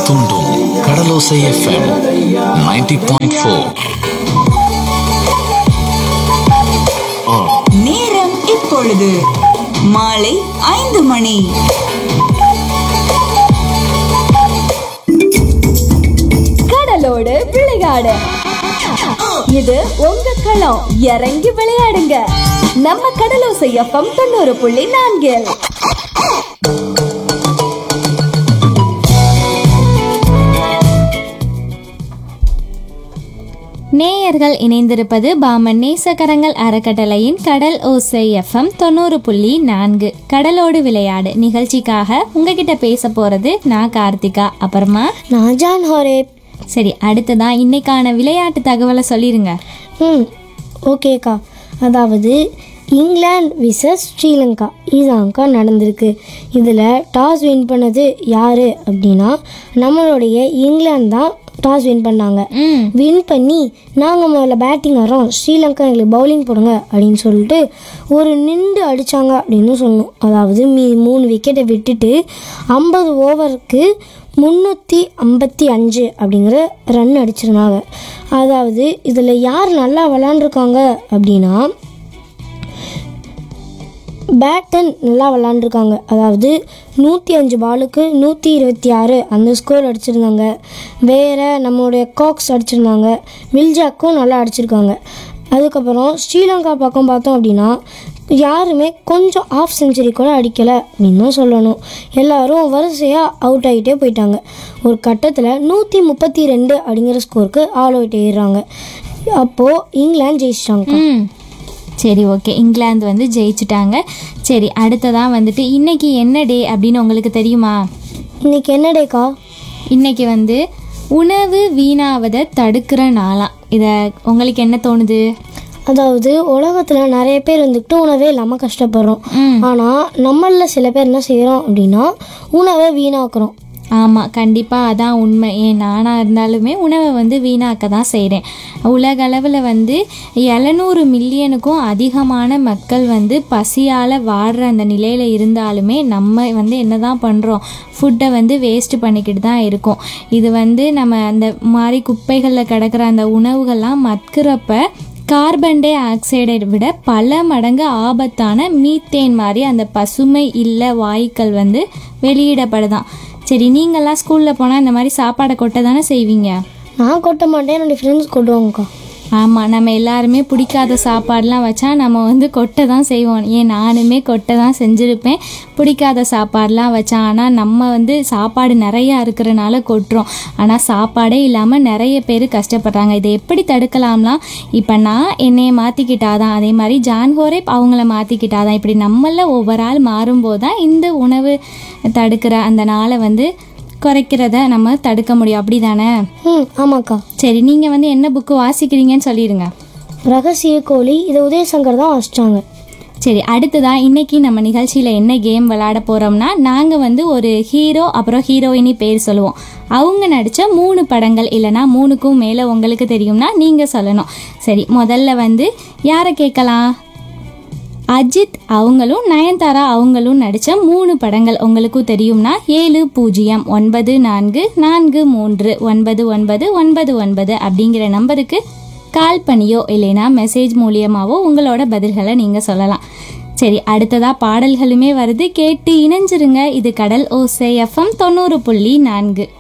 தூண்டும் கடலோசை FM 90.4 point four நேரம் இப்பொழுது மாலை ஐந்து மணி கடலோடு விளையாடு இது உங்க களம் இறங்கி விளையாடுங்க நம்ம கடலோசை எஃப்எம் தொண்ணூறு புள்ளி நான்கில் நேயர்கள் இணைந்திருப்பது பாமன் நேசக்கரங்கள் அறக்கட்டளையின் கடல் ஓசை எஃப்எம் தொண்ணூறு புள்ளி நான்கு கடலோடு விளையாடு நிகழ்ச்சிக்காக உங்ககிட்ட பேச போறது நான் கார்த்திகா அப்புறமா நான் ஜான் ஹோரேப் சரி அடுத்ததான் இன்னைக்கான விளையாட்டு தகவலை சொல்லிருங்க ம் ஓகேக்கா அதாவது இங்கிலாந்து விசஸ் ஸ்ரீலங்கா இதுதான்க்கா நடந்திருக்கு இதில் டாஸ் வின் பண்ணது யார் அப்படின்னா நம்மளுடைய இங்கிலாந்து தான் டாஸ் வின் பண்ணாங்க ம் வின் பண்ணி நாங்கள் முதல்ல பேட்டிங் வரோம் ஸ்ரீலங்கா எங்களுக்கு பவுலிங் போடுங்க அப்படின்னு சொல்லிட்டு ஒரு நின்று அடித்தாங்க அப்படின்னு சொல்லணும் அதாவது மீ மூணு விக்கெட்டை விட்டுட்டு ஐம்பது ஓவருக்கு முந்நூற்றி ஐம்பத்தி அஞ்சு அப்படிங்கிற ரன் அடிச்சிருந்தாங்க அதாவது இதில் யார் நல்லா விளாண்டுருக்காங்க அப்படின்னா பேட்டன் நல்லா விளாண்டுருக்காங்க அதாவது நூற்றி அஞ்சு பாலுக்கு நூற்றி இருபத்தி ஆறு அந்த ஸ்கோர் அடிச்சிருந்தாங்க வேறு நம்மளுடைய காக்ஸ் அடிச்சிருந்தாங்க வில்ஜாக்கும் நல்லா அடிச்சிருக்காங்க அதுக்கப்புறம் ஸ்ரீலங்கா பக்கம் பார்த்தோம் அப்படின்னா யாருமே கொஞ்சம் ஆஃப் செஞ்சுரி கூட அடிக்கலை அப்படின்னு தான் சொல்லணும் எல்லாரும் வரிசையாக அவுட் ஆகிட்டே போயிட்டாங்க ஒரு கட்டத்தில் நூற்றி முப்பத்தி ரெண்டு அப்படிங்கிற ஸ்கோருக்கு ஆல் அவுட் ஆயிடுறாங்க அப்போது இங்கிலாந்து ஜெயிச்சிட்டாங்க ம் சரி ஓகே இங்கிலாந்து வந்து ஜெயிச்சிட்டாங்க சரி அடுத்ததான் வந்துட்டு இன்னைக்கு என்ன டே அப்படின்னு உங்களுக்கு தெரியுமா இன்னைக்கு என்ன டேக்கா இன்னைக்கு வந்து உணவு வீணாவதை தடுக்கிற நாளாம் இதை உங்களுக்கு என்ன தோணுது அதாவது உலகத்தில் நிறைய பேர் வந்துட்டு உணவே இல்லாமல் கஷ்டப்படுறோம் ம் ஆனால் நம்மளில் சில பேர் என்ன செய்கிறோம் அப்படின்னா உணவை வீணாக்குறோம் ஆமாம் கண்டிப்பாக அதான் உண்மை ஏன் நானாக இருந்தாலுமே உணவை வந்து வீணாக்க தான் செய்கிறேன் உலக அளவில் வந்து எழுநூறு மில்லியனுக்கும் அதிகமான மக்கள் வந்து பசியால் வாடுற அந்த நிலையில் இருந்தாலுமே நம்ம வந்து என்ன தான் பண்ணுறோம் ஃபுட்டை வந்து வேஸ்ட் பண்ணிக்கிட்டு தான் இருக்கோம் இது வந்து நம்ம அந்த மாதிரி குப்பைகளில் கிடக்கிற அந்த உணவுகள்லாம் மட்கிறப்ப கார்பன் டை ஆக்சைடை விட பல மடங்கு ஆபத்தான மீத்தேன் மாதிரி அந்த பசுமை இல்ல வாயுக்கள் வந்து வெளியிடப்படுதாம் சரி நீங்கள்லாம் ஸ்கூலில் போனால் இந்த மாதிரி சாப்பாடை கொட்ட தானே செய்வீங்க நான் கொட்ட மாட்டேன் என்னுடைய ஃப்ரெண்ட்ஸ் கொட்டுவாங்கக்கா ஆமாம் நம்ம எல்லாருமே பிடிக்காத சாப்பாடெலாம் வச்சா நம்ம வந்து கொட்டை தான் செய்வோம் ஏன் நானுமே கொட்டை தான் செஞ்சுருப்பேன் பிடிக்காத சாப்பாடெலாம் வச்சா ஆனால் நம்ம வந்து சாப்பாடு நிறையா இருக்கிறனால கொட்டுறோம் ஆனால் சாப்பாடே இல்லாமல் நிறைய பேர் கஷ்டப்படுறாங்க இதை எப்படி தடுக்கலாம்லாம் இப்போ நான் என்னையை மாற்றிக்கிட்டாதான் அதே மாதிரி ஜான் ஹோரேப் அவங்கள மாற்றிக்கிட்டாதான் இப்படி நம்மள ஒவ்வொரு ஆள் மாறும்போது தான் இந்த உணவு தடுக்கிற அந்த நாளை வந்து குறைக்கிறத நம்ம தடுக்க முடியும் அப்படி தானே ம் ஆமாக்கா சரி நீங்கள் வந்து என்ன புக்கு வாசிக்கிறீங்கன்னு சொல்லிடுங்க ரகசிய கோழி இதை உதயசங்கர் தான் வாசிச்சாங்க சரி அடுத்ததா இன்னைக்கு நம்ம நிகழ்ச்சியில் என்ன கேம் விளையாட போகிறோம்னா நாங்கள் வந்து ஒரு ஹீரோ அப்புறம் ஹீரோயினி பேர் சொல்லுவோம் அவங்க நடித்த மூணு படங்கள் இல்லைனா மூணுக்கும் மேலே உங்களுக்கு தெரியும்னா நீங்கள் சொல்லணும் சரி முதல்ல வந்து யாரை கேட்கலாம் அஜித் அவங்களும் நயன்தாரா அவங்களும் நடித்த மூணு படங்கள் உங்களுக்கும் தெரியும்னா ஏழு பூஜ்ஜியம் ஒன்பது நான்கு நான்கு மூன்று ஒன்பது ஒன்பது ஒன்பது ஒன்பது அப்படிங்கிற நம்பருக்கு கால் பண்ணியோ இல்லைனா மெசேஜ் மூலியமாவோ உங்களோட பதில்களை நீங்கள் சொல்லலாம் சரி அடுத்ததா பாடல்களுமே வருது கேட்டு இணைஞ்சிருங்க இது கடல் ஓசை எஃப்எம் தொண்ணூறு புள்ளி நான்கு